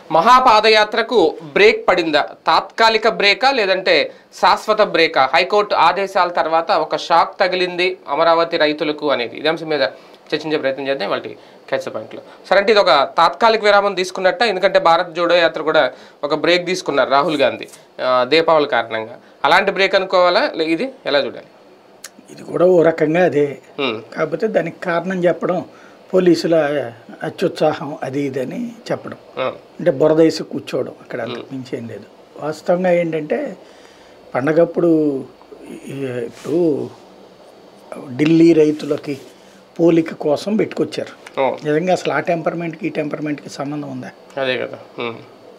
మహాపాదయాత్రకు break పడిందా తాత్కాలిక బ్రేకా లేదంటే శాశ్వత బ్రేకా హైకోర్టు ఆదేశాల తర్వాత ఒక షాక్ తగిలింది అమరావతి రైతులకు అనేది ఇదే అంశం మీద చర్చించే ప్రయత్నం చేద్దాం వాళ్ళకి క్యాచ్ పాయింట్లో సరే అంటే ఇది ఒక తాత్కాలిక విరామం తీసుకున్నట్ట ఎందుకంటే భారత్ జోడో యాత్ర కూడా ఒక బ్రేక్ తీసుకున్నారు రాహుల్ గాంధీ ఆ, దీపావళి కారణంగా అలాంటి బ్రేక్ అనుకోవాలా లే- ఇది ఎలా చూడాలి ఇది కూడా ఓ రకంగా అదే ఉమ్, కాకపోతే దానికి కారణం చెప్పడం పోలీసుల అత్యుత్సాహం అది ఇది అని చెప్పడం ఉమ్, అంటే బురదేసి కూర్చోవడం అక్కడ అంతకు మించి ఏం లేదు వాస్తవంగా ఏంటంటే పండగప్పుడు ఈ- ఇప్పుడు ఢిల్లీ రైతులకి పోలిక కోసం పెట్టుకొచ్చారు ఓ, నిజంగా అసలు ఆ టెంపర్మెంట్కి ఈ టెంపర్మెంట్కి సంబంధం ఉందా అదే కదా ఉమ్,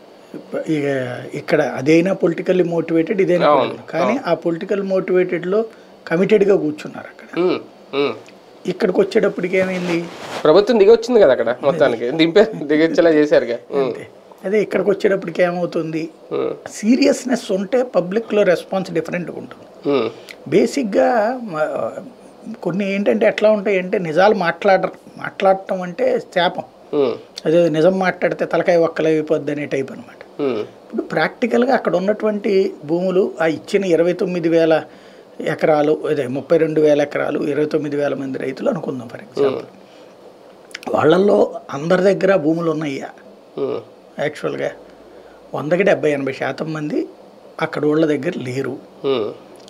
ఇక ఇక్కడ అదైనా పొలిటికల్లీ మోటివేటెడ్ ఇదైనా political. కానీ ఆ పొలిటికల్ మోటివేటెడ్లో కమిటెడ్గా కూర్చున్నారు అక్కడ ఉమ్, ఉమ్. ఇక్కడికి వచ్చేటప్పటికి ఏమైంది ప్రభుత్వం దిగి వచ్చింది కదా అక్కడ మొత్తానికి దింపే దిగొచ్చేలా చేశారుగా ఉమ్, అదే ఇక్కడికి వచ్చేటప్పటికి ఏమవుతుంది ఉమ్, సీరియస్నెస్ ఉంటే పబ్లిక్లో రెస్పాన్స్ డిఫరెంట్గా ఉంటుంది ఉమ్, బేసిక్గా మ- కొన్ని ఏంటంటే ఎట్లా ఉంటాయి అంటే నిజాలు మాట్లాడరు మాట్లాడటం అంటే శాపం ఉమ్, అదే నిజం మాట్లాడితే తలకాయ ఒక్కలైపోద్ది అనే టైప్ అనమాట ఉమ్, ఇప్పుడు ప్రాక్టికల్గా అక్కడ ఉన్నటువంటి భూములు ఆ ఇచ్చిన ఇరవై తొమ్మిది వేల ఎకరాలు అదే ముప్పై రెండు వేల ఎకరాలు ఇరవై తొమ్మిది వేల మంది రైతులు అనుకుందాం ఫర్ ఎగ్జాంపుల్ వాళ్ళల్లో అందరి దగ్గర భూములు ఉన్నాయా ఉమ్, యాక్చువల్గా వందకి డెబ్బై ఎనభై శాతం మంది అక్కడ వాళ్ళ దగ్గర లేరు ఉమ్,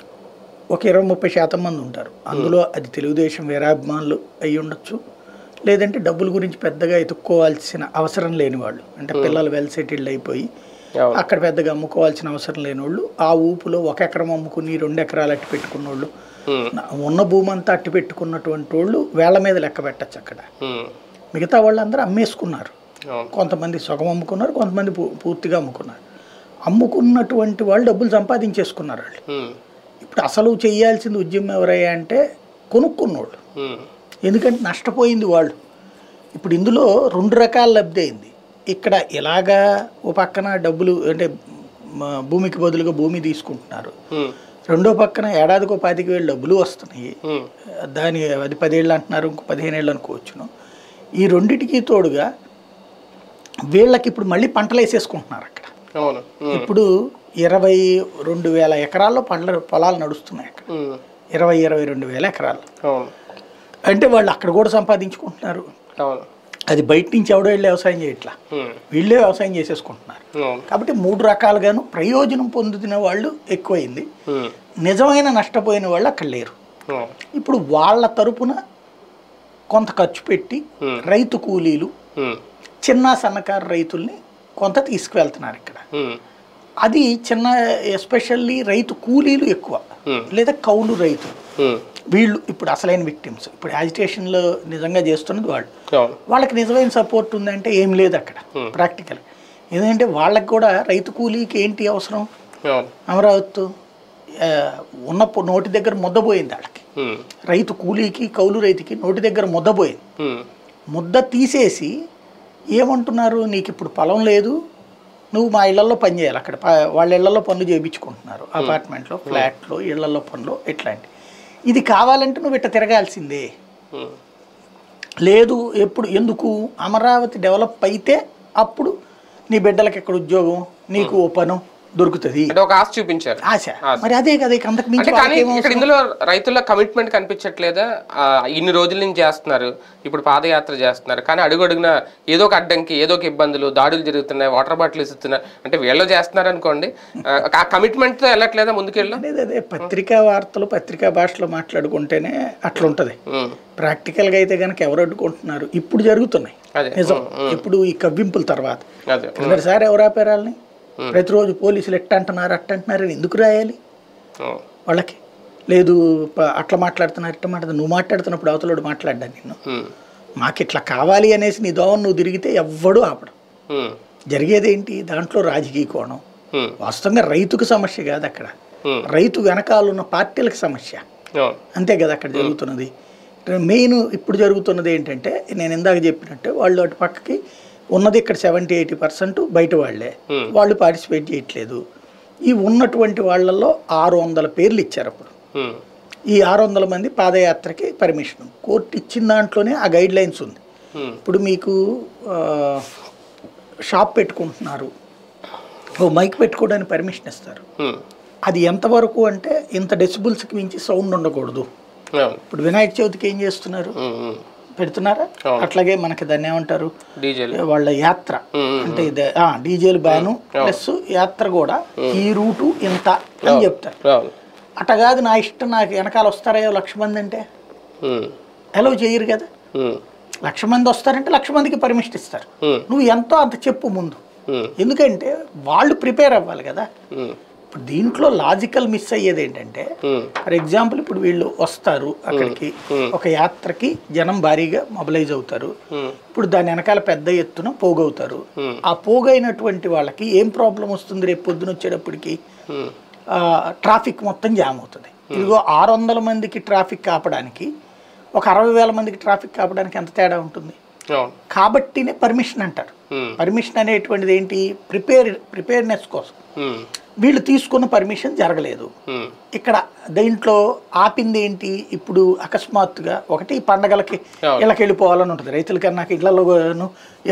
ఒక ఇరవై ముప్పై శాతం మంది ఉంటారు అందులో అది తెలుగుదేశం వీరాభిమానులు అయి ఉండొచ్చు లేదంటే డబ్బుల గురించి పెద్దగా ఎత్తుక్కోవాల్సిన అవసరం లేని వాళ్ళు అంటే పిల్లలు వెల్ సెటిల్డ్ అయిపోయి అవును అక్కడ పెద్దగా అమ్ముకోవాల్సిన అవసరం లేని వాళ్ళు ఆ ఊపులో ఒక ఎకరం అమ్ముకుని రెండు ఎకరాలు అట్టి పెట్టుకున్న వాళ్ళు ఉమ్, నా- ఉన్న భూమి అంతా అట్టి పెట్టుకున్నటువంటి వాళ్ళు వేళ్ల మీద లెక్క పెట్టచ్చు అక్కడ ఉమ్, మిగతా వాళ్ళందరూ అమ్మేసుకున్నారు అవును కొంతమంది సగం అమ్ముకున్నారు కొంతమంది పూ- పూర్తిగా అమ్ముకున్నారు అమ్ముకున్నటువంటి వాళ్ళు డబ్బులు సంపాదించేసుకున్నారు వాళ్ళు ఉమ్, ఇప్పుడు అసలు చేయాల్సింది ఉద్యమం ఎవరయ్యా అంటే కొనుక్కున్నోళ్ళు ఉమ్, ఎందుకంటే నష్టపోయింది వాళ్ళు ఇప్పుడు ఇందులో రెండు రకాల లబ్ధి అయింది ఇక్కడ ఇలాగా ఓ పక్కన డబ్బులు అంటే మ- భూమికి బదులుగా భూమి తీసుకుంటున్నారు ఉమ్, రెండో పక్కన ఏడాదికో పాతిక వేలు డబ్బులు వస్తున్నాయి ఉమ్, దాని అది పదేళ్ళు అంటున్నారు ఇంకో పదిహేను ఏళ్ళు అనుకోవచ్చును ఈ రెండిటికి తోడుగా వీళ్ళకి ఇప్పుడు మళ్ళీ పంటలు వేసేసుకుంటున్నారు అక్కడ అవును ఉమ్, ఇప్పుడు ఇరవై రెండు వేల ఎకరాల్లో పండ్ల పొలాలు నడుస్తున్నాయి అక్కడ ఉమ్, ఇరవై ఇరవై రెండు వేల ఎకరాలు అవును అంటే వాళ్ళు అక్కడ కూడా సంపాదించుకుంటున్నారు అవును అది బయట నుంచి ఎవడో వెళ్ళి వ్యవసాయం చేయట్లా ఉమ్, వీళ్ళే వ్యవసాయం చేసేసుకుంటున్నారు అవును కాబట్టి మూడు రకాలుగాను ప్రయోజనం పొందుతున్న వాళ్ళు ఎక్కువైంది ఉమ్, నిజమైన నష్టపోయిన వాళ్ళు అక్కడ లేరు అవును ఇప్పుడు వాళ్ళ తరపున కొంత ఖర్చు పెట్టి Hmm. రైతు కూలీలు ఉమ్, చిన్న సన్నకారు రైతుల్ని కొంత తీసుకువెళ్తున్నారు ఇక్కడ ఉమ్, అది చిన్న ఎస్పెషల్లీ రైతు కూలీలు ఎక్కువ Hmm. లేదా కౌలు రైతులు ఉమ్, వీళ్ళు ఇప్పుడు అసలైన విక్టిమ్స్ ఇప్పుడు యాజిటేషన్లో నిజంగా చేస్తున్నది వాళ్ళు అవును వాళ్ళకి నిజమైన సపోర్ట్ ఉందంటే ఏం లేదు అక్కడ ప్రాక్టికల్ ఎందుకంటే వాళ్ళకి కూడా రైతు కూలీకి ఏంటి అవసరం అవును అమరావతి ఆ, ఉన్న పొ- నోటి దగ్గర ముద్దపోయింది వాళ్ళకి ఉమ్, రైతు కూలీకి కౌలు రైతుకి నోటి దగ్గర ముద్దపోయింది ఉమ్, ముద్ద తీసేసి ఏమంటున్నారు నీకు ఇప్పుడు పొలం లేదు నువ్వు మా ఇళ్లలో పని చేయాలి అక్కడ ప- వాళ్ళ ఇళ్లలో పనులు చేయించుకుంటున్నారు అపార్ట్మెంట్లో ఫ్లాట్లో ఇళ్లలో పనులు ఇట్లాంటి ఇది కావాలంటే నువ్వు ఇట్ట తిరగాల్సిందే ఉమ్, లేదు ఎప్పుడు ఎందుకు అమరావతి డెవలప్ అయితే అప్పుడు నీ బిడ్డలకి ఎక్కడ ఉద్యోగం నీకు ఓ పను దొరుకుతుంది అంటే ఒక ఆశ చూపించారు ఆశ మరి అదే కదా ఇక అంతకు మించి అంటే కానీ వాళ్ళకేం ఇక్కడ ఇందులో రైతుల కమిట్మెంట్ కనిపించట్లేదా ఆ, ఇన్ని రోజుల నుంచి చేస్తున్నారు ఇప్పుడు పాదయాత్ర చేస్తున్నారు కానీ అడుగు అడుగున ఏదో ఒక అడ్డంకి ఏదో ఒక ఇబ్బందులు దాడులు జరుగుతున్నాయి వాటర్ బాటిల్స్ ఇస్తున్నారు అంటే వీళ్ళు చేస్తున్నారు అనుకోండి ఆ, ఆ కమిట్మెంట్ తో వెళ్ళట్లేదా ముందుకెళ్ళు అనేది అదే పత్రికా వార్తలు పత్రికా భాషలో మాట్లాడుకుంటేనే అట్లుంటది ఉమ్, ప్రాక్టికల్గా అయితే కనుక ఎవరు అడ్డుకుంటున్నారు ఇప్పుడు జరుగుతున్నాయి అదే నిజం ఇప్పుడు ఈ కవ్వింపుల తర్వాత అదే సార్ ఎవరు ఆపారు వాళ్ళని ప్రతిరోజు పోలీసులు ఎట్ట అంటున్నారు అట్ట అంటున్నారు అని ఎందుకు రాయాలి ఉమ్, వాళ్ళకి లేదు ప- అట్లా మాట్లాడుతున్నారు ఇట్లా మాట్లాడుతున్నారు నువ్వు మాట్లాడుతున్నప్పుడు అవతలోడు మాట్లాడ్డా నిన్ను ఉమ్, మాకు ఇట్లా కావాలి అనేసి నీ దోవను నువ్వు తిరిగితే ఎవ్వడూ ఆపడు ఉమ్, జరిగేది ఏంటి దాంట్లో రాజకీయ కోణం ఉమ్, వాస్తవంగా రైతుకు సమస్య కాదు అక్కడ ఉమ్, రైతు వెనకాల ఉన్న పార్టీలకు సమస్య అవును అంతే కదా అక్కడ జరుగుతున్నది మెయిన్ ఇప్పుడు జరుగుతున్నది ఏంటంటే నేను ఇందాక చెప్పినట్టు వాళ్ళు అటు పక్కకి ఉన్నది ఇక్కడ సెవెంటీ ఎయిటీ పర్సెంట్ బయట వాళ్ళే Hmm. వాళ్ళు పార్టిసిపేట్ చేయట్లేదు ఈ ఉన్నటువంటి వాళ్ళల్లో ఆరు వందల పేర్లు ఇచ్చారు అప్పుడు ఉమ్, ఈ ఆరు వందల మంది పాదయాత్రకి పర్మిషన్ కోర్టు ఇచ్చిన దాంట్లోనే ఆ గైడ్ లైన్స్ ఉంది ఉమ్, ఇప్పుడు మీకు ఆ, షాప్ పెట్టుకుంటున్నారు ఓ మైక్ పెట్టుకోవడానికి పర్మిషన్ ఇస్తారు ఉమ్, అది ఎంతవరకు అంటే ఇంత డెసిబుల్స్కి మించి సౌండ్ ఉండకూడదు అవును ఇప్పుడు వినాయక చవితికి ఏం చేస్తున్నారు ఉమ్, ఉమ్. పెడుతున్నారా అవును. అట్లాగే మనకి దాన్ని ఏమంటారు డీజేలు వాళ్ళ యాత్ర ఉమ్, ఉమ్. అంటే ఇదే డీజేలు బ్యాను ప్లస్ యాత్ర కూడా ఈ రూటు ఇంత అని చెప్తారు అవును అట్ట కాదు నా ఇష్టం నాకు వెనకాల వస్తారో లక్ష మంది అంటే ఉమ్, అలౌ చేయరు కదా ఉమ్, లక్ష మంది వస్తారంటే లక్ష మందికి పర్మిషన్ ఇస్తారు ఉమ్, నువ్వు ఎంతో అంత చెప్పు ముందు ఉమ్, ఎందుకంటే వాళ్ళు ప్రిపేర్ అవ్వాలి కదా ఉమ్, ఇప్పుడు దీంట్లో లాజికల్ మిస్ అయ్యేది ఏంటంటే ఉమ్, ఫర్ ఎగ్జాంపుల్ ఇప్పుడు వీళ్ళు వస్తారు అక్కడికి ఒక యాత్రకి జనం భారీగా మొబిలైజ్ అవుతారు ఉమ్, ఇప్పుడు దాని వెనకాల పెద్ద ఎత్తున పోగవుతారు Hmm. ఆ పోగైనటువంటి వాళ్ళకి ఏం ప్రాబ్లం వస్తుంది రేపు పొద్దున వచ్చేటప్పటికి ఉమ్, ఆ, ట్రాఫిక్ మొత్తం జామ్ అవుతుంది ఇదిగో ఆరు వందల మందికి ట్రాఫిక్ ఆపడానికి ఒక అరవై వేల మందికి ట్రాఫిక్ ఆపడానికి ఎంత తేడా ఉంటుంది అవును కాబట్టినే పర్మిషన్ అంటారు ఉమ్, పర్మిషన్ అనేటువంటిది ఏంటి ప్రిపేర్ ప్రిపేర్నెస్ కోసం ఉమ్, వీళ్ళు తీసుకున్న పర్మిషన్ జరగలేదు ఉమ్, ఇక్కడ దీంట్లో ఆపింది ఏంటి ఇప్పుడు అకస్మాత్తుగా ఒకటి పండగలకి అవును. ఇళ్ళకి వెళ్ళిపోవాలని ఉంటుంది రైతుల కన్నా ఇళ్లలోను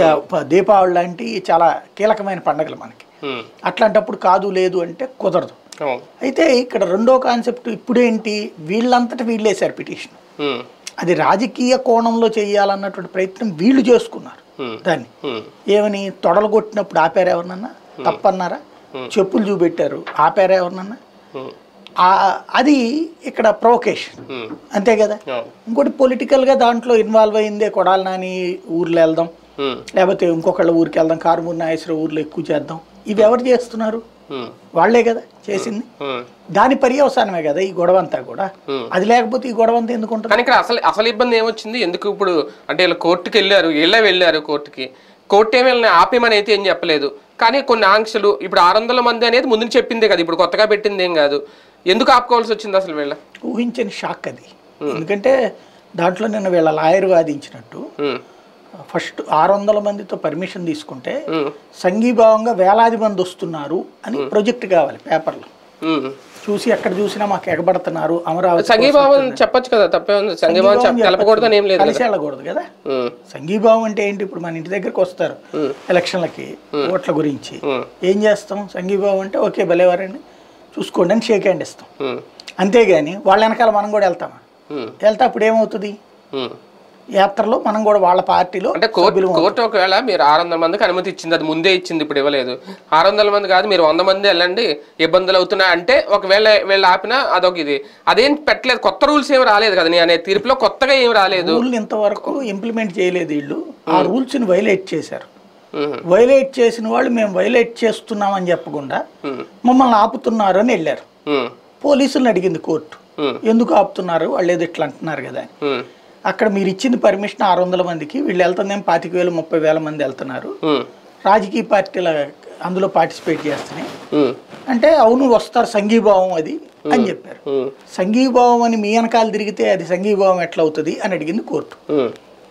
దీపావళి లాంటి చాలా కీలకమైన పండగలు మనకి ఉమ్, అట్లాంటప్పుడు కాదు లేదు అంటే కుదరదు అవును అయితే ఇక్కడ రెండో కాన్సెప్ట్ ఇప్పుడేంటి వీళ్ళంతటా వీళ్ళేశారు పిటిషన్ ఉమ్, అది రాజకీయ కోణంలో చేయాలన్నటువంటి ప్రయత్నం వీళ్ళు చేసుకున్నారు ఉమ్, దాన్ని ఉమ్, ఏమని తొడలు కొట్టినప్పుడు ఆపారు ఎవరినన్నా తప్పన్నారా చెప్పులు చూపెట్టారు ఆపారా ఎవరినన్నా ఉమ్, ఆ- అది ఇక్కడ ప్రొవకేషన్ ఉమ్, అంతే కదా అవును ఇంకోటి పొలిటికల్గా దాంట్లో ఇన్వాల్వ్ అయిందే కొడాలి నాని ఊర్లో వెళ్దాం ఉమ్, లేకపోతే ఇంకొకళ్ళ ఊరికి వెళ్దాం కారుమూరి నాగేశ్వర ఊర్లో ఎక్కువ చేద్దాం ఇవి ఎవరు చేస్తున్నారు ఉమ్, వాళ్ళే కదా చేసింది ఉమ్. దాని పర్యవసానమే కదా ఈ గొడవ అంతా కూడా Hmm. అది లేకపోతే ఈ గొడవ అంతా ఎందుకు ఉంటుంది కానీ ఇక్కడ అసలు అసలు ఇబ్బంది ఏమొచ్చింది ఎందుకు ఇప్పుడు అంటే వీళ్ళు కోర్టుకి వెళ్ళారు వీళ్ళే వెళ్ళారు కోర్టుకి కోర్టు ఏమి వీళ్ళని ఆపేమని అయితే ఏం చెప్పలేదు కానీ కొన్ని ఆంక్షలు ఇప్పుడు ఆరు వందల మంది అనేది ముందు చెప్పిందే కదా ఇప్పుడు కొత్తగా పెట్టింది ఏం కాదు ఎందుకు ఆపుకోవాల్సి వచ్చింది అసలు వీళ్ళ ఊహించని షాక్ అది ఎందుకంటే దాంట్లో నిన్న వీళ్ళ లాయర్ వాదించినట్టు ఉమ్, ఫస్ట్ ఆరు వందల మందితో పర్మిషన్ తీసుకుంటే ఉమ్, సంఘీభావంగా వేలాది మంది వస్తున్నారు అని ప్రొజెక్ట్ కావాలి పేపర్లో ఉమ్. చూసి ఎక్కడ చూసినా మాకు ఎగబడుతున్నారు అమరావతి సంఘీభావం చెప్పొచ్చు కదా తప్పే ఉంది సంఘీభావం చెప్ప తెలపకూడదని ఏం లేదు కలిసి వెళ్ళకూడదు కదా ఉమ్, సంఘీభావం అంటే ఏంటి ఇప్పుడు మన ఇంటి దగ్గరకు వస్తారు ఎలక్షన్లకి ఓట్ల గురించి ఉమ్, ఏం చేస్తాం సంఘీభావం అంటే ఓకే భలేవారండి చూసుకోండి అని షేక్ హ్యాండ్ ఇస్తాం ఉమ్, అంతేగాని వాళ్ళ వెనకాల మనం కూడా వెళ్తామా ఉమ్, వెళ్తే అప్పుడు ఏమవుతుంది ఉమ్. యాత్రలో మనం కూడా వాళ్ళ పార్టీలో అంటే కోర్టు కోర్టు ఒకవేళ మీరు ఆరు వందల మందికి అనుమతి ఇచ్చింది అది ముందే ఇచ్చింది ఇప్పుడు ఇవ్వలేదు ఆరు వందల మంది కాదు మీరు వంద మంది వెళ్ళండి ఇబ్బందులు అవుతున్నాయి అంటే ఒకవేళ వీళ్ళు ఆపినా అదొక ఇది అదేం పెట్టలేదు కొత్త రూల్స్ ఏం రాలేదు కదా నేను అనే తీర్పులో కొత్తగా ఏం రాలేదు రూల్ ఇంతవరకు ఇంప్లిమెంట్ చేయలేదు వీళ్ళు ఆ రూల్స్ని వైలేట్ చేశారు ఉమ్, వైలేట్ చేసిన వాళ్ళు మేము వైలేట్ చేస్తున్నామని చెప్పకుండా ఉమ్, మమ్మల్ని ఆపుతున్నారు అని వెళ్ళారు ఉమ్, పోలీసులను అడిగింది కోర్టు ఉమ్, ఎందుకు ఆపుతున్నారు వాళ్ళు ఏదో ఇట్లా అంటున్నారు కదా అని ఉమ్, అక్కడ మీరు ఇచ్చింది పర్మిషన్ ఆరు వందల మందికి వీళ్ళు వెళ్తుందేం పాతిక వేలు ముప్పై వేల మంది వెళ్తున్నారు ఉమ్, రాజకీయ పార్టీల అందులో పార్టిసిపేట్ చేస్తున్నాయి ఉమ్, అంటే అవును వస్తారు సంఘీభావం అది అని చెప్పారు ఉమ్, సంఘీభావం అని మీ వెనకాల తిరిగితే అది సంఘీభావం ఎట్లా అవుతుంది అని అడిగింది కోర్టు ఉమ్,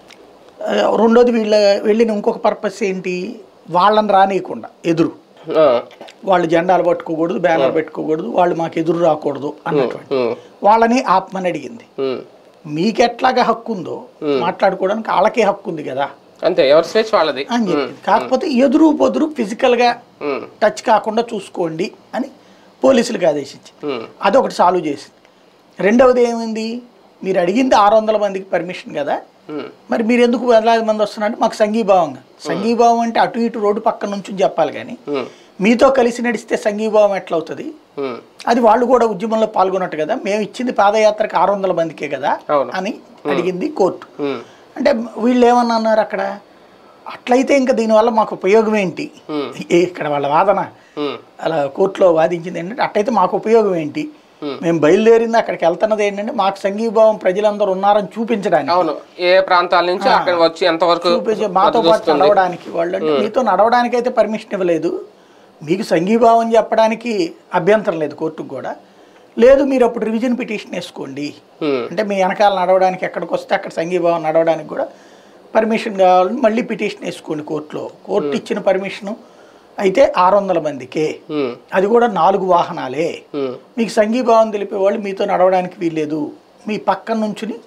ఆ, రెండోది వీళ్ళ వెళ్ళిన ఇంకొక పర్పస్ ఏంటి వాళ్ళని రానియకుండా ఎదురు ఆ, వాళ్ళు జెండాలు పట్టుకోకూడదు బ్యానర్ పెట్టుకోకూడదు వాళ్ళు మాకు ఎదురు రాకూడదు అన్నటువంటి ఉమ్, వాళ్ళని ఆపమని అడిగింది ఉమ్. మీకెట్లాగా హక్కు ఉందో మాట్లాడుకోవడానికి వాళ్ళకే హక్కు ఉంది కదా అంతే ఎవరి స్వేచ్ఛ వాళ్ళది అని చెప్పింది కాకపోతే ఎదురు పొదురు ఫిజికల్గా ఉమ్, టచ్ కాకుండా చూసుకోండి అని పోలీసులకు ఆదేశించి ఉమ్, అదొకటి సాల్వ్ చేసింది రెండవది ఏమైంది మీరు అడిగింది ఆరు వందల మందికి పర్మిషన్ కదా ఉమ్, మరి మీరు ఎందుకు వేలాది మంది వస్తున్నారంటే మాకు సంఘీభావంగా సంఘీభావం అంటే అటు ఇటు రోడ్డు పక్క నుంచి చెప్పాలి కానీ ఉమ్, మీతో కలిసి నడిస్తే సంఘీభావం ఎట్లా అవుతుంది ఉమ్, అది వాళ్ళు కూడా ఉద్యమంలో పాల్గొన్నట్టు కదా మేము ఇచ్చింది పాదయాత్రకు ఆరు వందల మందికే కదా అవును. అని అడిగింది కోర్టు ఉమ్, అంటే వీళ్ళు ఏమన్నా అన్నారు అక్కడ అట్లయితే ఇంకా దీనివల్ల మాకు ఉపయోగం ఏంటి ఉమ్, ఏ- ఇక్కడ వాళ్ళ వాదన ఉమ్, అలా కోర్టులో వాదించింది ఏంటంటే అట్లయితే మాకు ఉపయోగం ఏంటి Hmm. మేము బయలుదేరింది అక్కడికి వెళ్తున్నది ఏంటంటే మాకు సంఘీభావం ప్రజలందరూ ఉన్నారని చూపించడానికి అవును ఏ ప్రాంతాల నుంచి అక్కడ వచ్చి ఎంతవరకు చూపించే మాతో పాటు నడవడానికి వాళ్ళు అంటే మీతో నడవడానికి అయితే పర్మిషన్ ఇవ్వలేదు మీకు సంఘీభావం చెప్పడానికి అభ్యంతరం లేదు కోర్టుకు కూడా లేదు మీరు అప్పుడు రివిజన్ పిటిషన్ వేసుకోండి ఉమ్, అంటే మీ వెనకాల నడవడానికి ఎక్కడికి వస్తే అక్కడ సంఘీభావం నడవడానికి కూడా పర్మిషన్ కావాలని మళ్ళీ పిటిషన్ వేసుకోండి కోర్టులో కోర్టు ఇచ్చిన పర్మిషను అయితే ఆరు వందల మందికే ఉమ్, అది కూడా నాలుగు వాహనాలే ఉమ్, మీకు సంఘీభావం తెలిపే వాళ్ళు మీతో నడవడానికి వీల్లేదు మీ పక్కన నుంచుని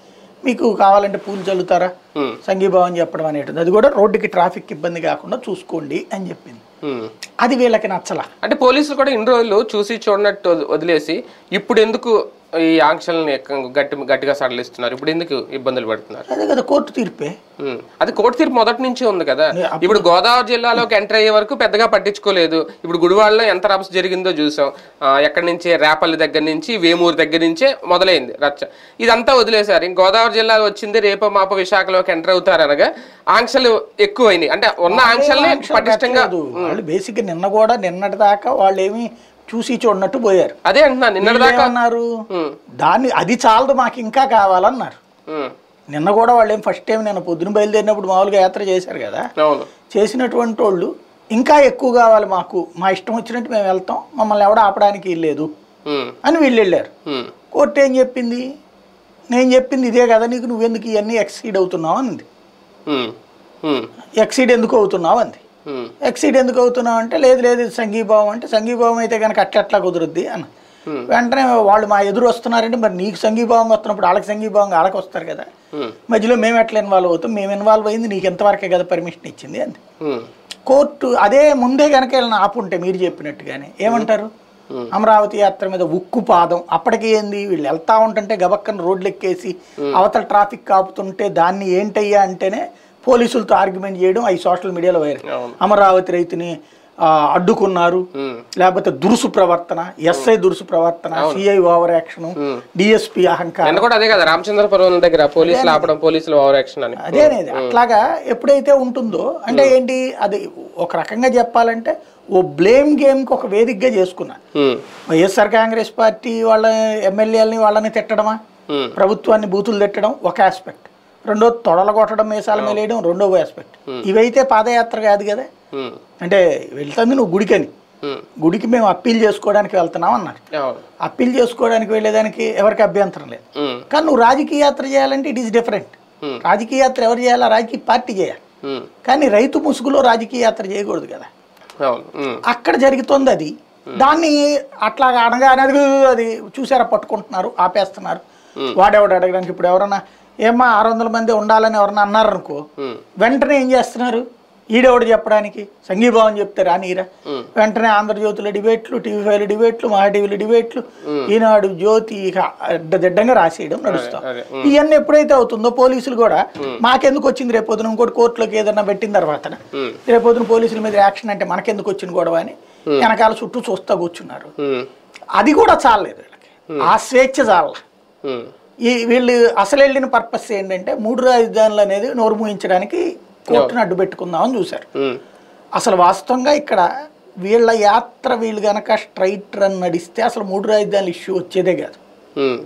మీకు కావాలంటే పూలు చల్లుతారా ఉమ్, సంఘీభావం చెప్పడం అనేటిది అది కూడా రోడ్డుకి ట్రాఫిక్ ఇబ్బంది కాకుండా చూసుకోండి అని చెప్పింది ఉమ్. అది వీళ్ళకి నచ్చలా అంటే పోలీసులు కూడా ఇన్ని రోజులు చూసి చూడనట్టు వది- వదిలేసి ఇప్పుడు ఎందుకు ఈ ఆంక్షల్ని ఎక్క- గట్టి గట్టిగా సడలిస్తున్నారు ఇప్పుడు ఎందుకు ఇబ్బందులు పడుతున్నారు అదే కదా కోర్టు తీర్పే ఉమ్. అది కోర్టు తీర్పు మొదటి నుంచి ఉంది కదా ఇప్పుడు గోదావరి జిల్లాలోకి ఎంటర్ అయ్యే వరకు పెద్దగా పట్టించుకోలేదు ఇప్పుడు గుడివాడలో ఎంత రభస జరిగిందో చూసాం ఆ, ఎక్కడి నుంచి రేపల్లి దగ్గర నుంచి వేమూరు దగ్గర నుంచే మొదలైంది రచ్చ ఇదంతా వదిలేశారు ఇంక గోదావరి జిల్లాలో వచ్చింది రేపో మాప విశాఖలోకి ఎంటర్ అవుతారనగా ఆంక్షలు ఎక్కువైనాయి అంటే ఉన్న ఆంక్షల్ని పటిష్టంగా పెట్టలేదు. వాళ్ళు బేసిక్ నిన్న కూడా నిన్నటి దాకా వాళ్ళు ఏమి చూసి చూడనట్టు పోయారు అదే అంటున్నా నిన్నటిదాకా అన్నారు ఉమ్, దాన్ని అది చాలదు మాకు ఇంకా కావాలన్నారు ఉమ్, నిన్న కూడా వాళ్ళు ఏం ఫస్ట్ టైం నేను పొద్దున బయలుదేరినప్పుడు మామూలుగా యాత్ర చేశారు కదా అవును చేసినటువంటి వాళ్ళు ఇంకా ఎక్కువ కావాలి మాకు మా ఇష్టం వచ్చినట్టు మేము వెళ్తాం మమ్మల్ని ఎవడ ఆపడానికి లేదు ఉమ్, అని వీళ్ళు వెళ్ళారు ఉమ్, కోర్టు ఏం చెప్పింది నేను చెప్పింది ఇదే కదా నీకు నువ్వెందుకు ఇవన్నీ ఎక్సీడ్ అవుతున్నావు అంది ఉమ్, ఉమ్, ఎక్సీడ్ ఎందుకు అవుతున్నావు అంది ఉమ్, ఎక్సీడ్ ఎందుకు అవుతున్నావు అంటే లేదు లేదు ఇది సంఘీభావం అంటే సంఘీభావం అయితే కనుక అట్లట్లా కుదురుద్ది అన్న Hmm. వెంటనే వాళ్ళు మా ఎదురు వస్తున్నారంటే మరి నీకు సంఘీభావం వస్తున్నప్పుడు వాళ్ళకి సంఘీభావం వాళ్ళకి వస్తారు కదా ఉమ్, మధ్యలో మేము ఎట్లా ఇన్వాల్వ్ అవుతాం మేము ఇన్వాల్వ్ అయింది నీకు ఎంతవరకే కదా పర్మిషన్ ఇచ్చింది అంది ఉమ్, కోర్టు అదే ముందే కనుక వెళ్ళిన ఆపుంటే మీరు చెప్పినట్టుగానే ఏమంటారు అమరావతి యాత్ర మీద ఉక్కు పాదం అప్పటికి ఏంది వీళ్ళు వెళ్తా ఉంటుంటే గబక్కన రోడ్లు ఎక్కేసి అవతల ట్రాఫిక్ ఆపుతుంటే దాన్ని ఏంటయ్యా అంటేనే పోలీసులతో ఆర్గ్యుమెంట్ చేయడం అవి సోషల్ మీడియాలో వైరల్ అవును. అమరావతి రైతుని ఆ, అడ్డుకున్నారు ఉమ్, లేకపోతే దురుసు ప్రవర్తన ఎస్ఐ దురుసు ప్రవర్తన సిఐ ఓవర్ యాక్షన్ డిఎస్పి అహంకారం నిన్న కూడా అదే కదా రామచంద్రపురం దగ్గర పోలీసులు ఆపడం పోలీసులు ఓవర్ యాక్షన్ అని అదేనేది అట్లాగా ఎప్పుడైతే ఉంటుందో అంటే ఏంటి అది ఒక రకంగా చెప్పాలంటే ఓ బ్లేమ్ గేమ్కి ఒక వేదికగా చేసుకున్నా ఉమ్, వైఎస్ఆర్ కాంగ్రెస్ పార్టీ వాళ్ళ ఎమ్మెల్యేలని వాళ్ళని తిట్టడమా ఉమ్, ప్రభుత్వాన్ని బూతులు తిట్టడం ఒక ఆస్పెక్ట్ రెండో తొడల కొట్టడం మీసాల మేలేయడం రెండో ఆస్పెక్ట్ ఇవైతే పాదయాత్ర కాదు కదా ఉమ్, అంటే వెళ్తుంది నువ్వు గుడికని ఉమ్, గుడికి మేము అప్పీల్ చేసుకోవడానికి వెళ్తున్నాం అన్నారు అవును అప్పీల్ చేసుకోవడానికి వెళ్ళేదానికి ఎవరికి అభ్యంతరం లేదు ఉమ్, కానీ నువ్వు రాజకీయ యాత్ర చేయాలంటే ఇట్ ఈస్ డిఫరెంట్ Hmm. రాజకీయ యాత్ర ఎవరు చేయాలి రాజకీయ పార్టీ చేయాలి ఉమ్, కానీ రైతు ముసుగులో రాజకీయ యాత్ర చేయకూడదు కదా అవును ఉమ్, అక్కడ జరుగుతుంది అది దాన్ని అట్లాగా అనగానే అది అది చూసారా పట్టుకుంటున్నారు ఆపేస్తున్నారు వాడెవడు అడగడానికి ఇప్పుడు ఎవరన్నా ఏమ్మా ఆరు వందల మంది ఉండాలని ఎవరన్నా అన్నారనుకో ఉమ్, వెంటనే ఏం చేస్తున్నారు ఈడెవడు చెప్పడానికి సంఘీభావం చెప్తే రానీరా వెంటనే ఆంధ్రజ్యోతిలో డిబేట్లు టీవీ ఫైవ్ డిబేట్లు మహా టీవీలో డిబేట్లు ఈనాడు జ్యోతి ఇక అడ్డదిడ్డంగా రాసేయడం నడుస్తాం అదే, ఇవన్నీ ఎప్పుడైతే అవుతుందో పోలీసులు కూడా మాకెందుకు వచ్చింది రేపొద్దున ఇంకోటి కోర్టులోకి ఏదైనా పెట్టిన తర్వాత ఉమ్, రేపొద్దున పోలీసుల మీద యాక్షన్ అంటే మనకెందుకు వచ్చిన గొడవ అని వెనకాల చుట్టూ చూస్తా కూర్చున్నారు ఉమ్, అది కూడా చాలలేదు వీళ్ళకి ఆ స్వేచ్ఛ చాల ఉమ్, ఈ వీళ్ళు అసలు వెళ్ళిన పర్పస్ ఏంటంటే మూడు రాజధానులు అనేది నోరు మూయించడానికి కోర్టును అడ్డు పెట్టుకుందామని చూశారు ఉమ్, అసలు వాస్తవంగా ఇక్కడ వీళ్ళ యాత్ర వీళ్ళు గనక స్ట్రైట్ రన్ నడిస్తే అసలు మూడు రాజధానుల ఇష్యూ వచ్చేదే కాదు ఉమ్,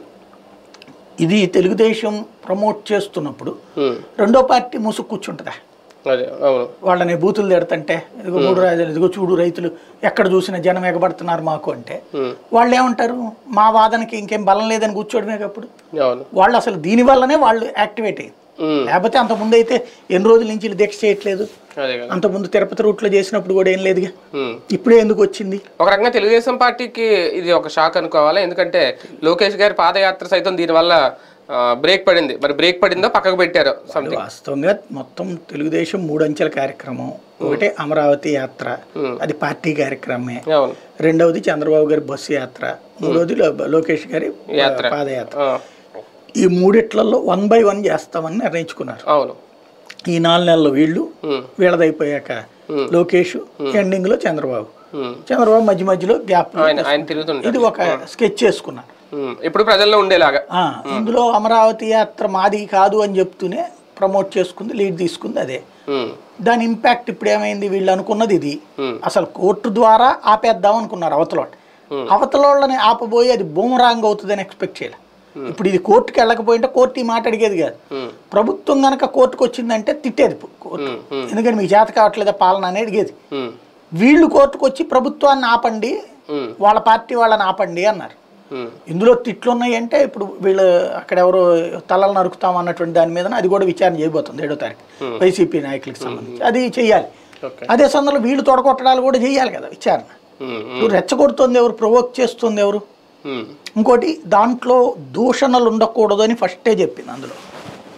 ఇది తెలుగుదేశం ప్రమోట్ చేస్తున్నప్పుడు ఉమ్, రెండో పార్టీ ముసుగు కూర్చుంటుందా అదే అవును వాళ్ళని బూతులు తిడతంటే ఇదిగో మూడు రాజధానులు ఇదిగో చూడు రైతులు ఎక్కడ చూసినా జనం ఎగబడుతున్నారు మాకు అంటే ఉమ్, వాళ్ళు ఏమంటారు మా వాదనకి ఇంకేం బలం లేదని కూర్చోవడమే అప్పుడు అవును వాళ్ళు అసలు దీని వల్లనే వాళ్ళు యాక్టివేట్ అయ్యింది ఉమ్, లేకపోతే అంత ముందు అయితే ఎన్ని రోజుల నుంచి వీళ్ళు దీక్ష చేయట్లేదు అదే కదా అంత ముందు తిరుపతి రూట్లో చేసినప్పుడు కూడా ఏం లేదుగా ఉమ్. ఇప్పుడే ఎందుకు వచ్చింది ఒక రకంగా తెలుగుదేశం పార్టీకి ఇది ఒక షాక్ అనుకోవాలి ఎందుకంటే లోకేష్ గారి పాదయాత్ర సైతం దీనివల్ల ఆ, బ్రేక్ పడింది మరి బ్రేక్ పడిందో పక్కకు పెట్టారు సంథింగ్ వాస్తవంగా మొత్తం తెలుగుదేశం మూడు అంచెల కార్యక్రమం ఒకటి అమరావతి యాత్ర అది పార్టీ కార్యక్రమమే అవును రెండవది చంద్రబాబు గారి బస్సు యాత్ర మూడవది లో- లోకేష్ గారి యాత్ర. పాదయాత్ర ఆ, ఈ మూడిట్లలో వన్ బై వన్ చేస్తామని నిర్ణయించుకున్నారు అవును ఈ నాలుగు నెలలు వీళ్ళు ఉమ్, వీళ్ళదైపోయాక లోకేష్ ఎండింగ్ లో చంద్రబాబు ఉమ్. చంద్రబాబు మధ్య మధ్యలో గ్యాప్ ఆయన ఆయన తిరుగుతుంటారు ఇది ఒక స్కెచ్ చేసుకున్నారు ఉమ్, ఇప్పుడు ప్రజల్లో ఉండేలాగా ఆ, ఇందులో అమరావతి యాత్ర మాది కాదు అని చెప్తూనే ప్రమోట్ చేసుకుంది లీడ్ తీసుకుంది అదే ఉమ్, దాని ఇంపాక్ట్ ఇప్పుడు ఏమైంది వీళ్ళు అనుకున్నది ఇది Hmm. అసలు కోర్టు ద్వారా ఆపేద్దాం అనుకున్నారు అవతలోట అవతలోళ్ళని ఆపబోయి అది బూమరాంగ్ అవుతుందని ఎక్స్పెక్ట్ చేయాలి ఇప్పుడు ఇది కోర్టుకి వెళ్ళకపోయింటే కోర్టు ఈ మాట అడిగేది కాదు ఉమ్, ప్రభుత్వం కనుక కోర్టుకు వచ్చిందంటే తిట్టేది కోర్టు ఉమ్, ఉమ్, ఎందుకంటే మీకు చేత కావట్లేదా పాలన అని అడిగేది ఉమ్, వీళ్ళు కోర్టుకు వచ్చి ప్రభుత్వాన్ని ఆపండి ఉమ్, వాళ్ళ పార్టీ వాళ్ళని ఆపండి అన్నారు ఉమ్, ఇందులో తిట్లు ఉన్నాయంటే ఇప్పుడు వీళ్ళు అక్కడ ఎవరో తలలు నరుకుతాం అన్నటువంటి దాని మీద అది కూడా విచారణ చేయబోతుంది ఏడో తారీఖు వైసీపీ నాయకులకు సంబంధించి అది చెయ్యాలి ఓకే అదే సందర్భంలో వీళ్ళు తొడగొట్టడాలు కూడా చేయాలి కదా విచారణ ఉమ్, ఉమ్, ఇప్పుడు రెచ్చగొడుతుంది ఎవరు ప్రొవోక్ చేస్తుంది ఎవరు ఉమ్, ఇంకోటి దాంట్లో దూషణలు ఉండకూడదు అని ఫస్టే చెప్పింది అందులో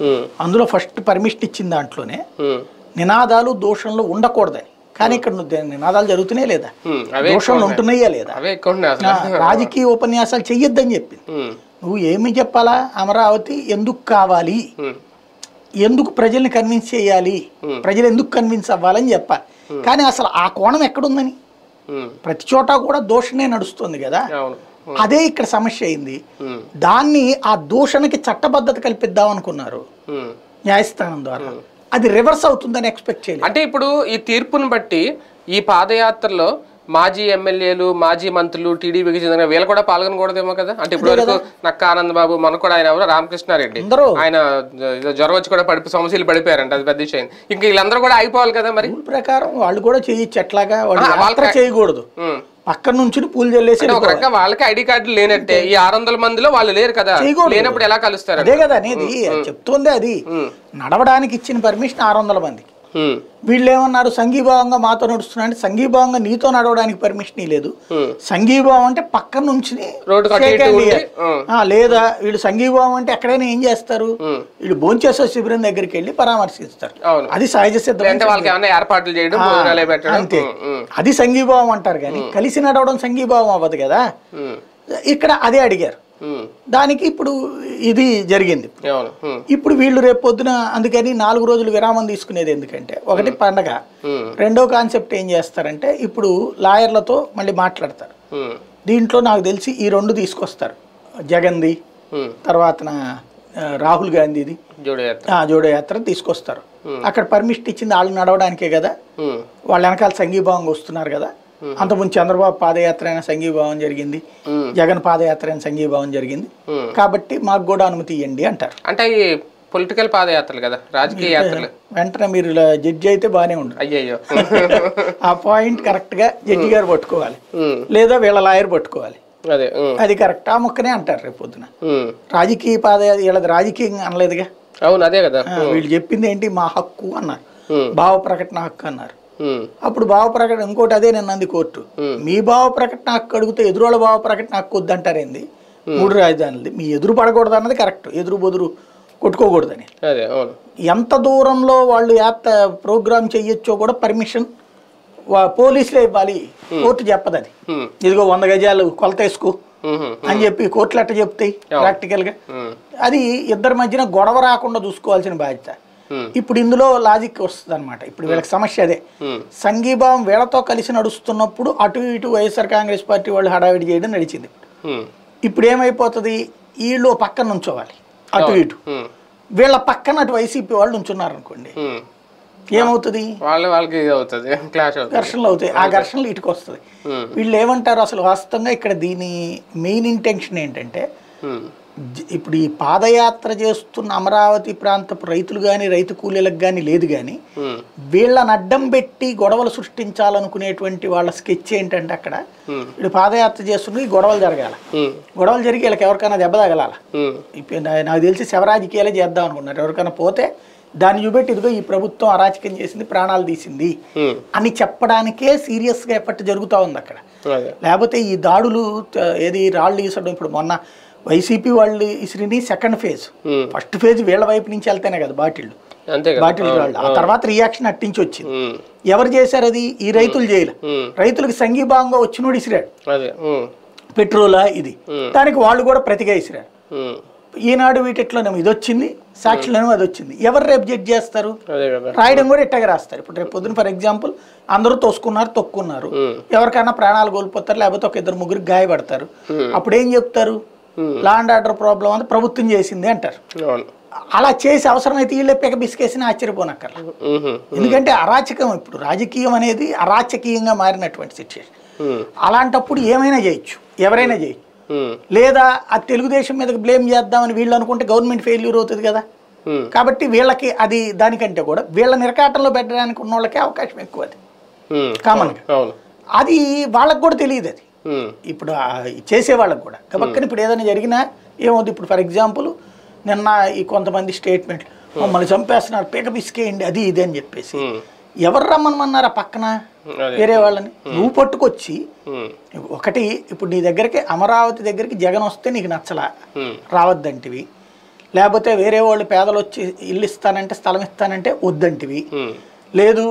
ఉమ్, అందులో ఫస్ట్ పర్మిషన్ ఇచ్చిన దాంట్లోనే ఉమ్, నినాదాలు దోషంలో ఉండకూడదని కానీ ఇక్కడ నువ్వు దే- నినాదాలు జరుగుతున్నాయి లేదా ఉమ్, అవే దోషంలు ఉంటున్నాయా లేదా అవే ఎక్కువ ఉన్నాయి ఆ, అసలు రాజకీయ ఉపన్యాసాలు చెయ్యొద్దని చెప్పింది ఉమ్, నువ్వు ఏమి చెప్పాలా అమరావతి ఎందుకు కావాలి ఉమ్, ఎందుకు ప్రజల్ని కన్విన్స్ చేయాలి ప్రజలు ఎందుకు కన్విన్స్ అవ్వాలని చెప్పాలి కానీ అసలు ఆ కోణం ఎక్కడుందని ఉమ్, ప్రతి చోట కూడా దోషణే నడుస్తుంది కదా అవును అదే ఇక్కడ సమస్య అయింది ఉమ్, దాన్ని ఆ దూషణకి చట్టబద్ధత కల్పిద్దాం అనుకున్నారు ఉమ్. న్యాయస్థానం ద్వారా అది రివర్స్ అవుతుందని ఎక్స్పెక్ట్ చేయలేదు అంటే ఇప్పుడు ఈ తీర్పును బట్టి ఈ పాదయాత్రలో మాజీ ఎమ్మెల్యేలు మాజీ మంత్రులు టీడీపీకి చెందిన వీళ్ళు కూడా పాల్గొనకూడదేమో కదా అంటే ఇప్పుడు వరకు నక్క ఆనంద్ బాబు మనకు కూడా ఆయన ఎవరు రామకృష్ణారెడ్డి అందరూ ఆయన ఏదో జ్వరం వచ్చి కూడా పడిపి సమస్యలు పడిపోయారంట అది పెద్ద విషయం ఇంకా వీళ్ళందరూ కూడా అయిపోవాలి కదా మరి రూల్ ప్రకారం వాళ్ళు కూడా చేయొచ్చు ఎట్లాగా వాళ్ళు ఆ, యాత్ర వాళ్ళకి- చేయకూడదు ఉమ్. పక్కన నుంచి పూలు చల్లేసి అంటే ఒక రకంగా వాళ్ళకి ఐడి కార్డులు లేనట్టే ఈ ఆరు వందల మందిలో వాళ్ళు లేరు కదా చేయకూడదు. లేనప్పుడు ఎలా కలుస్తారు అదే కదా అనేది చెప్తోంది అది నడవడానికి ఇచ్చిన పర్మిషన్ ఆరు వందల మందికి ఉమ్, వీళ్ళు ఏమన్నారు సంఘీభావంగా మాతో నడుస్తున్నా అంటే సంఘీభావంగా నీతో నడవడానికి పర్మిషన్ లేదు ఉమ్. సంఘీభావం అంటే పక్క నుంచి రోడ్డుకి అటు shake ఇటు hand ఉండి, ఇయ్యాలి. ఉమ్. ఆ, లేదా వీళ్ళు సంఘీభావం అంటే ఎక్కడైనా ఏం చేస్తారు ఉమ్. వీళ్ళు భోంచేసే శిబిరం దగ్గరికి వెళ్ళి పరామర్శిస్తారు అవును అది సహజ సిద్ధం అంటే వాళ్ళకి ఏమైనా ఏర్పాట్లు చేయడం భోజనాలే పెట్టడం అంతే ఉమ్, ఉమ్, అది సంఘీభావం అంటారు కానీ కలిసి నడవడం సంఘీభావం అవ్వదు కదా ఉమ్, ఇక్కడ అదే అడిగారు ఉమ్. దానికి ఇప్పుడు ఇది జరిగింది అవును ఉమ్, ఇప్పుడు వీళ్ళు రేపు పొద్దున అందుకని నాలుగు రోజులు విరామం తీసుకునేది ఎందుకంటే ఒకటి పండగ ఉమ్, రెండో కాన్సెప్ట్ ఏం చేస్తారంటే ఇప్పుడు లాయర్లతో మళ్ళీ మాట్లాడతారు ఉమ్, దీంట్లో నాకు తెలిసి ఈ రెండు తీసుకొస్తారు జగన్ది ఉమ్. తర్వాత రాహుల్ గాంధీది జోడో యాత్ర ఆ, జోడో యాత్ర తీసుకొస్తారు అక్కడ పర్మిషన్ ఇచ్చింది వాళ్ళు నడవడానికే కదా ఉమ్, వాళ్ళ వెనకాల సంఘీభావంగా వస్తున్నారు కదా అంతకుముందు చంద్రబాబు పాదయాత్ర అయిన సంఘీభావం జరిగింది ఉమ్. జగన్ పాదయాత్ర అయిన సంఘీభావం జరిగింది ఉమ్. కాబట్టి మాకు కూడా అనుమతి ఇవ్వండి అంటారు అంటే ఈ పొలిటికల్ పాదయాత్రలు కదా రాజకీయ యాత్రలు వెంటనే మీరు ఇలా జడ్జి అయితే బాగానే ఉండదు అయ్యయ్యో ఆ పాయింట్ కరెక్ట్గా జడ్జి గారు పట్టుకోవాలి ఉమ్, లేదా వీళ్ళ లాయర్ పట్టుకోవాలి అదే ఉమ్, అది కరెక్ట్ ఆ మొక్కనే అంటారు రేపు పొద్దున ఉమ్. రాజకీయ పాదయాత్ర వీళ్ళది రాజకీయం అనలేదుగా అవును అదే కదా ఆ, వీళ్ళు చెప్పింది ఏంటి మా హక్కు అన్నారు ఉమ్, భావ ప్రకటన హక్కు అన్నారు ఉమ్, అప్పుడు భావ ప్రకటన ఇంకోటి అదే నేను అంది కోర్టు మీ భావ ప్రకటన హక్కు అడిగితే ఎదురోళ్ళ భావ ప్రకటన హక్కు వద్దంటారేంది మూడు రాజధానులది మీ ఎదురు పడకూడదు అన్నది కరెక్ట్ ఎదురు బొదురు కొట్టుకోకూడదని అదే అవును ఎంత దూరంలో వాళ్ళు యాప్ ప్రోగ్రామ్ చెయ్యొచ్చో కూడా పర్మిషన్ పోలీసులే ఇవ్వాలి కోర్టు చెప్పదు అది ఉమ్, ఇదిగో వంద గజాలు కొలత వేసుకో ఉమ్, అని చెప్పి కోర్టులు ఎట్ట చెప్తాయి ప్రాక్టికల్గా ఉమ్, అది ఇద్దరి మధ్యన గొడవ రాకుండా చూసుకోవాల్సిన బాధ్యత ఉమ్, ఇప్పుడు ఇందులో లాజిక్ వస్తుంది అనమాట ఇప్పుడు వీళ్ళకి సమస్య అదే ఉమ్, సంఘీభావం వీళ్ళతో కలిసి నడుస్తున్నప్పుడు అటు ఇటు వైఎస్ఆర్ కాంగ్రెస్ పార్టీ వాళ్ళు హడావిడి చేయడం నడిచింది ఉమ్, ఇప్పుడు ఏమైపోతుంది వీళ్ళు ఓ పక్కన నుంచోవాలి అటు ఇటు ఉమ్, వీళ్ళ పక్కన అటు వైసీపీ వాళ్ళు నుంచున్నారు అనుకోండి ఉమ్. ఏమవుతుంది వాళ్ళ వాళ్ళకి ఇది అవుతుంది క్లాష్ అవుతుంది ఘర్షణలు అవుతాయి ఆ ఘర్షణలు ఇటుకు వస్తుంది ఉమ్, వీళ్ళు ఏమంటారు అసలు వాస్తవంగా ఇక్కడ దీని మెయిన్ ఇంటెన్షన్ ఏంటంటే ఉమ్, జ- ఇప్పుడు ఈ పాదయాత్ర చేస్తున్న అమరావతి ప్రాంతపు రైతులు కానీ రైతు కూలీలకు కానీ లేదు కానీ ఉమ్, వీళ్ళని అడ్డం పెట్టి గొడవలు సృష్టించాలనుకునేటువంటి వాళ్ళ స్కెచ్ ఏంటంటే అక్కడ ఉమ్, వీళ్ళు పాదయాత్ర చేస్తుంటే ఈ గొడవలు జరగాల ఉమ్, గొడవలు జరిగి వీళ్ళకి ఎవరికైనా దెబ్బ తగలాల ఉమ్, ఇప్పుడు నా- నాకు తెలిసి శవరాజకీయాలే చేద్దాం అనుకున్నారు ఎవరికైనా పోతే దాన్ని చూపెట్టి ఇదిగో ఈ ప్రభుత్వం అరాచకం చేసింది ప్రాణాలు తీసింది ఉమ్, అని చెప్పడానికే సీరియస్గా ఎఫర్ట్ జరుగుతూ ఉంది అక్కడ అదే లేకపోతే ఈ దాడులు త- ఏది రాళ్ళు ఈసడం ఇప్పుడు మొన్న వైసీపీ వాళ్ళు ఇసిరిని సెకండ్ ఫేజ్ ఉమ్, ఫస్ట్ ఫేజ్ వీళ్ళ వైపు నుంచి వెళ్తేనే కదా బాటిళ్ళు అంతే కదా బాటిల్ రాళ్ళు ఆ తర్వాత రియాక్షన్ అట్టించి వచ్చింది ఉమ్, ఎవరు చేశారు అది ఈ రైతులు చేయలే ఉమ్, రైతులకు సంఘీభావంగా వచ్చినోడు ఇసిరాడు అదే ఉమ్, పెట్రోలా ఇది ఉమ్. దానికి వాళ్ళు కూడా ప్రతిగా ఇసిరారు ఉమ్, ఈనాడు వీటిట్లోనేమో ఇది వచ్చింది సాక్షులను అది వచ్చింది ఎవరు రేపు జడ్జ్ చేస్తారు అదే కదా రాయడం కూడా ఇట్టగా రాస్తారు ఇప్పుడు రేపు పొద్దున ఫర్ ఎగ్జాంపుల్ అందరూ తోసుకున్నారు తొక్కున్నారు ఉమ్, ఎవరికైనా ప్రాణాలు కోల్పోతారు లేకపోతే ఒక ఇద్దరు ముగ్గురు గాయపడతారు Hmm. అప్పుడు ఏం చెప్తారు Hmm. Law and order problem అంతా ప్రభుత్వం చేసింది అంటారు అవును అలా చేసి అవసరమైతే వీళ్ళే పెక బిసికేసిన ఆశ్చర్యపోనక్కర్లా ఉహు, ఎందుకంటే అరాచకం ఇప్పుడు రాజకీయం అనేది అరాచకీయంగా మారినటువంటి సిచ్యువేషన్ ఉమ్, అలాంటప్పుడు ఏమైనా చేయొచ్చు ఎవరైనా చేయొచ్చు ఉమ్, లేదా ఆ తెలుగుదేశం మీదకి బ్లేమ్ చేద్దామని వీళ్ళు అనుకుంటే గవర్నమెంట్ ఫెయిల్యూర్ అవుతుంది కదా ఉమ్, కాబట్టి వీళ్ళకి అది దానికంటే కూడా వీళ్ళ నిరకాటంలో పెట్టడానికి ఉన్న వాళ్ళకే అవకాశం ఎక్కువ అది ఉమ్, కామన్గా అవును అది వాళ్ళకి కూడా తెలియదు అది ఉమ్, ఇప్పుడు ఆ చేసే వాళ్ళకి కూడా కాబట్టి ఇప్పుడు ఏదైనా జరిగినా ఏమవుతుంది ఇప్పుడు ఫర్ ఎగ్జాంపుల్ నిన్న ఈ కొంతమంది స్టేట్మెంట్ మమ్మల్ని చంపేస్తున్నారు పీక పిసికేయండి అది ఇది అని చెప్పేసి ఉమ్, ఎవరు రమ్మనమన్నారు ఆ పక్కన అదే. వేరే వాళ్ళని నువ్వు పట్టుకొచ్చి ఉమ్, ఒకటి ఇప్పుడు నీ దగ్గరికి అమరావతి దగ్గరికి జగన్ వస్తే నీకు నచ్చలా ఉమ్, రావద్దంటివి లేకపోతే వేరే వాళ్ళు పేదలు వచ్చి ఇల్లు ఇస్తానంటే స్థలం ఇస్తానంటే వద్దంటివి ఉమ్, లేదు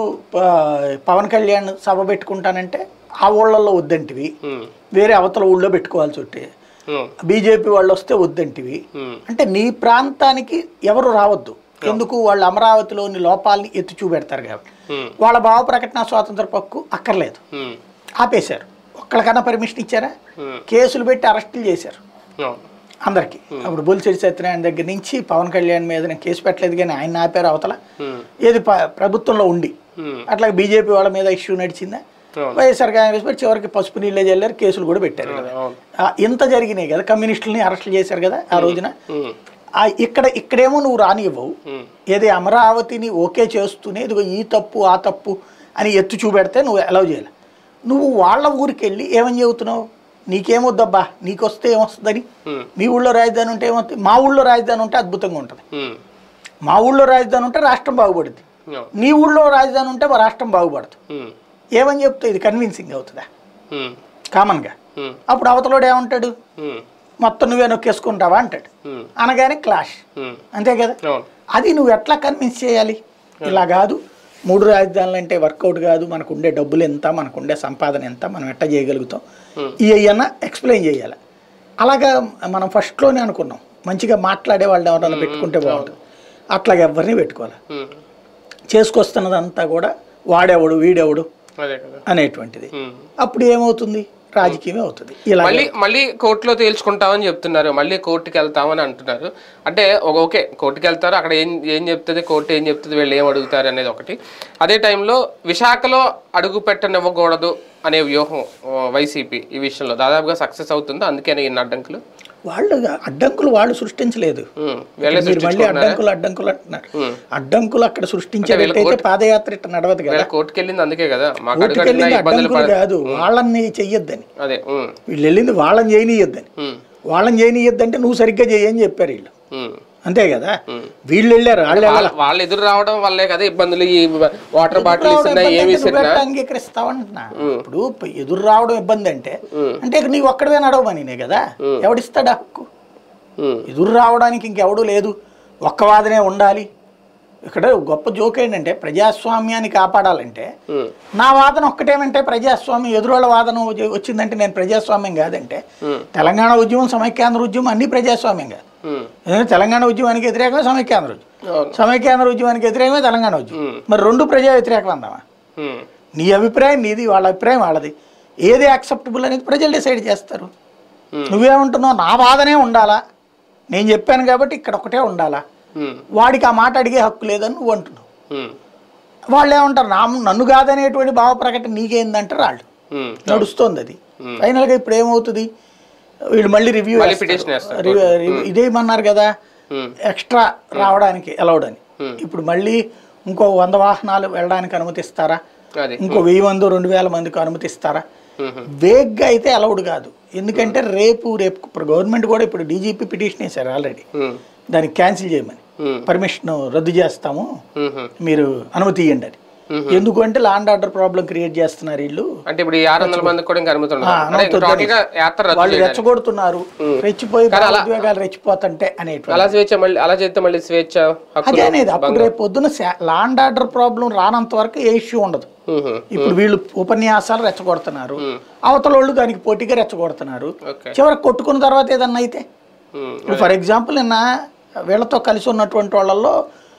ప- పవన్ కళ్యాణ్ సభ పెట్టుకుంటానంటే ఆ ఊళ్ళల్లో వద్దంటివి ఉమ్, వేరే అవతల ఊళ్ళో పెట్టుకోవాల్సి ఉంటే ఉమ్, బీజేపీ వాళ్ళు వస్తే వద్దంటివి ఉమ్, అంటే నీ ప్రాంతానికి ఎవరు రావద్దు ఎందుకు వాళ్ళు అమరావతిలోని లోపాలని ఎత్తి చూపెడతారు కాబట్టి ఉమ్, వాళ్ళ భావ ప్రకటన స్వాతంత్ర హక్కు అక్కర్లేదు ఉమ్, ఆపేశారు ఒక్కళ్ళకన్నా పర్మిషన్ ఇచ్చారా ఉమ్, కేసులు పెట్టి అరెస్టులు చేశారు అవును. అందరికీ అప్పుడు బొలిశెట్టి సత్యనారాయణ దగ్గర నుంచి పవన్ కళ్యాణ్ మీద నేను కేసు పెట్టలేదు కానీ ఆయన ఆపారు అవతల ఉమ్, ఏది ప- ప్రభుత్వంలో ఉండి ఉమ్, అట్లా బీజేపీ వాళ్ళ మీద ఇష్యూ నడిచిందా అవును. వైఎస్ఆర్ కాంగ్రెస్ పార్టీ చివరికి పసుపు నీళ్ళే చల్లారు కేసులు కూడా పెట్టారు కదా అవును. ఆ, ఇంత జరిగినాయి కదా కమ్యూనిస్టులని అరెస్టులు చేశారు కదా ఆ రోజున ఉమ్, ఆ, ఇక్కడ ఇక్కడేమో నువ్వు రానివ్వవు ఉమ్, ఏది అమరావతిని ఓకే చేస్తూనే ఇదిగో ఈ తప్పు ఆ తప్పు అని ఎత్తు చూపెడితే నువ్వు అలౌ చేయాలి నువ్వు వాళ్ళ ఊరికి వెళ్ళి ఏమని చెబుతున్నావు నీకేమొద్దబ్బా నీకు వస్తే ఏమొస్తుందని ఉమ్, మీ ఊళ్ళో రాజధాని ఉంటే ఏమవుతుంది మా ఊళ్ళో రాజధాని ఉంటే అద్భుతంగా ఉంటుంది ఉమ్, మా ఊళ్ళో రాజధాని ఉంటే రాష్ట్రం బాగుపడుద్ది అవును. నీ ఊళ్ళో రాజధాని ఉంటే మా రాష్ట్రం బాగుపడదు ఉమ్, ఏమని చెప్తే ఇది కన్విన్సింగ్ అవుతుందా ఉమ్, కామన్గా ఉమ్, అప్పుడు అవతలోడు ఏమంటాడు ఉమ్, మొత్తం నువ్వే నొక్కేసుకుంటావా అంటాడు ఉమ్, అనగానే క్లాష్ ఉమ్, అంతే కదా అవును. అది నువ్వు ఎట్లా కన్విన్స్ చేయాలి ఇలా కాదు మూడు రాజధానులు అంటే వర్కౌట్ కాదు మనకు ఉండే డబ్బులు ఎంత మనకు ఉండే సంపాదన ఎంత మనం ఎట్లా చేయగలుగుతాం Hmm. ఇవన్న ఎక్స్ప్లెయిన్ చేయాలి అలాగా మనం ఫస్ట్లోనే అనుకున్నాం మంచిగా మాట్లాడే వాళ్ళు ఎవరైనా పెట్టుకుంటే బాగుంటుంది అట్లాగే ఎవరిని పెట్టుకోవాలి ఉమ్, చేసుకొస్తున్నదంతా కూడా వాడెవడు వీడెవడు అదే కదా అనేటువంటిది ఉమ్. అప్పుడు ఏమవుతుంది రాజకీయమే అవుతుంది ఇలా మళ్ళీ మళ్ళీ కోర్టులో తేల్చుకుంటామని చెప్తున్నారు మళ్ళీ కోర్టుకి వెళ్తామని అంటున్నారు అంటే ఒక ఓకే కోర్టుకి వెళ్తారు అక్కడ ఏం ఏం చెప్తుంది కోర్టు ఏం చెప్తుంది వీళ్ళు ఏం అడుగుతారు అనేది ఒకటి అదే టైంలో విశాఖలో అడుగు పెట్టనివ్వకూడదు అనే వ్యూహం ఆ, వైసీపీ ఈ విషయంలో దాదాపుగా సక్సెస్ అవుతుంది అందుకని ఇన్ని అడ్డంకులు వాళ్ళు అడ్డంకులు వాళ్ళు సృష్టించలేదు ఉమ్, వీళ్ళే మీరు మళ్ళీ సృష్టించుకుంటున్నారా అడ్డంకులు అడ్డంకులు అంటున్నారు ఉమ్. అడ్డంకులు అక్కడ సృష్టించేటట్టయితే పాదయాత్ర ఇట్ట నడవదు కదా వీళ్ళ కోర్టుకి వెళ్ళింది అందుకే కదా మాకు అడుగు కోర్టుకెళ్ళింది అడిగినా ఇబ్బందులు అడ్డంకులు పడ కాదు వాళ్ళని చెయ్యొద్దని అదే ఉమ్, వీళ్ళు వెళ్ళింది వాళ్ళని చేయనీయొద్దని ఉమ్, వాళ్ళని చేయనీయొద్దంటే నువ్వు సరిగ్గా చేయని చెప్పారు వీళ్ళు ఉమ్. అంతే కదా వీళ్ళు వెళ్ళారు వాళ్ళు వాళ్ళ- వాళ్ళు ఎదురు రావడం వల్లే కదా ఇబ్బందులు ఈ వాటర్ బాటిల్ రావడం ఇస్తున్నా ఇబ్బంది ఏమి అంటే నువ్వు ఇస్తున్నా ఎట్లా అంగీకరిస్తావంటున్నా ఇప్పుడు ప- ఎదురు రావడం ఇబ్బంది అంటే అంటే ఇక నీవు ఒక్కడవే నడవమనినే కదా ఎవడిస్తాడా హక్కు ఉమ్, ఎదురు రావడానికి ఇంకెవడూ లేదు ఒక్క వాదనే ఉండాలి ఇక్కడ గొప్ప జోక్ ఏంటంటే ప్రజాస్వామ్యాన్ని కాపాడాలంటే ఉమ్, నా వాదన ఒక్కటేమంటే ప్రజాస్వామ్యం ఎదురోళ్ళ వాదన వచ్చి- వచ్చిందంటే నేను ప్రజాస్వామ్యం కాదంటే ఉమ్, తెలంగాణ ఉద్యమం సమైక్యాంధ్ర ఉద్యమం అన్ని ప్రజాస్వామ్యం కాదు ఉమ్. ఎందుకంటే తెలంగాణ ఉద్యమానికి వ్యతిరేకమే సమైక్యాంధ్ర ఉద్యమం అవును సమైక్యాంధ్ర ఉద్యమానికి వ్యతిరేకమే తెలంగాణ ఉద్యమం ఉమ్, మరి రెండు ప్రజా వ్యతిరేకం అందామా ఉమ్, నీ అభిప్రాయం నీది వాళ్ళ అభిప్రాయం వాళ్ళది ఏది యాక్సెప్టబుల్ అనేది ప్రజలు డిసైడ్ చేస్తారు Hmm. నువ్వేమంటున్నావు నా వాదనే ఉండాలా నేను చెప్పాను కాబట్టి ఇక్కడ ఒకటే ఉండాలా ఉమ్, వాడికి ఆ మాట అడిగే హక్కు లేదని నువ్వు అంటున్నావు ఉమ్, వాళ్ళు ఏమంటారు నా నన్ను కాదనేటువంటి భావ ప్రకటన నీకేందంటారు వాళ్ళు ఉమ్. నడుస్తోంది అది ఫైనల్గా ఇప్పుడు ఏమవుతుంది వీళ్ళు మళ్ళీ రివ్యూ మళ్ళీ పిటిషన్ వేస్తారు. ఇదేమన్నారు కదా ఉమ్, ఎక్స్ట్రా రావడానికి అలౌడ్ అని Hmm. ఇప్పుడు మళ్ళీ ఇంకో వంద వాహనాలు వెళ్ళడానికి అనుమతిస్తారా అది ఇంకో వెయ్యి మంది రెండు వేల మందికి అనుమతిస్తారా ఉమ్, వేగ్గా అయితే అలౌడ్ కాదు ఎందుకంటే రేపు రేపు ఇప్పుడు గవర్నమెంట్ కూడా ఇప్పుడు డీజీపీ పిటిషన్ వేశారు ఆల్రెడీ ఉమ్, దానికి క్యాన్సిల్ చేయమని ఉమ్, పర్మిషన్ రద్దు చేస్తాము ఉమ్, మీరు అనుమతి ఇవ్వండి అని Mhm. ఎందుకు అంటే లాండ్ ఆర్డర్ ప్రాబ్లం క్రియేట్ చేస్తున్నారు వీళ్ళు అంటే ఇప్పుడు ఈ ఆరు వందల మందికి కూడా ఇంకా అనుమతి ఉండదు ఆ, అంటే అనుమతి టోటల్ వద్దని. గా యాత్ర రద్దు వాళ్ళు చేయాలి. రెచ్చగొడుతున్నారు రెచ్చిపోయి ఉద్యోగాలు రెచ్చిపోతుంటే అనేటువంటి అలా స్వేచ్ఛ మళ్ళీ అలా చేస్తే మళ్ళీ స్వేచ్ఛ హక్కులు అదే అనేది అప్పుడు రేపు పొద్దున లాండ్ ఆర్డర్ ప్రాబ్లం రానంత వరకు ఏ ఇష్యూ ఉండదు ఉమ్, ఇప్పుడు వీళ్ళు ఉపన్యాసాలు రెచ్చగొడుతున్నారు అవతల వాళ్ళు దానికి పోటీగా రెచ్చగొడుతున్నారు ఓకే చివరికి కొట్టుకున్న తర్వాత ఏదన్నా అయితే ఉమ్, ఇప్పుడు ఫర్ ఎగ్జాంపుల్ నిన్న వీళ్ళతో కలిసి ఉన్నటువంటి వాళ్ళల్లో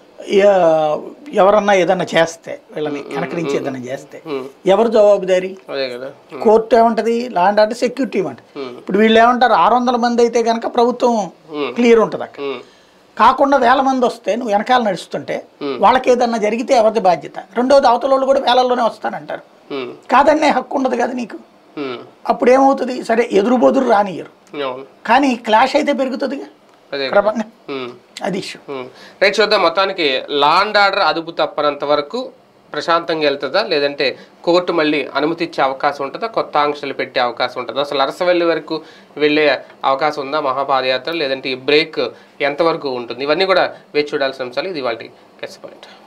ఎ- ఎవరన్నా ఏదన్నా చేస్తే వీళ్ళని వెనక నుంచి ఏదన్నా చేస్తే ఎవరు జవాబుదారీ అదే కదా కోర్టు ఏమంటది లాండ్ ఆర్డర్ సెక్యూరిటీ ఏమంటది ఇప్పుడు వీళ్ళు ఏమంటారు ఆరు వందల మంది అయితే కనుక ప్రభుత్వం క్లియర్ ఉంటుంది అక్కడ ఉమ్, కాకుండా వేల మంది వస్తే నువ్వు వెనకాల నడుస్తుంటే వాళ్ళకి ఏదన్నా జరిగితే ఎవరిది బాధ్యత రెండోది అవతల వాళ్ళు కూడా వేలల్లోనే వస్తానంటారు ఉమ్, కాదనే హక్కు ఉండదు కదా నీకు ఉమ్, అప్పుడు ఏమవుతుంది సరే ఎదురు బొదురు రానియరు అవును కానీ క్లాష్ అయితే పెరుగుతుందిగా అదే కదా. క్రమంగా ఉమ్. అది ఇష్యూ ఉమ్. రైట్ చూద్దాం మొత్తానికి లా అండ్ ఆర్డర్ అదుపు తప్పనంత వరకు ప్రశాంతంగా వెళ్తుందా లేదంటే కోర్టు మళ్ళీ అనుమతి ఇచ్చే అవకాశం ఉంటుందా కొత్త ఆంక్షలు పెట్టే అవకాశం ఉంటుందా అసలు అరసవల్లి వరకు వెళ్ళే అవకాశం ఉందా మహాపాదయాత్ర లేదంటే ఈ బ్రేక్ ఎంతవరకు ఉంటుంది ఇవన్నీ కూడా వేచి చూడాల్సిన అంశాలు ఇది వాళ్ళకి కెస్ పాయింట్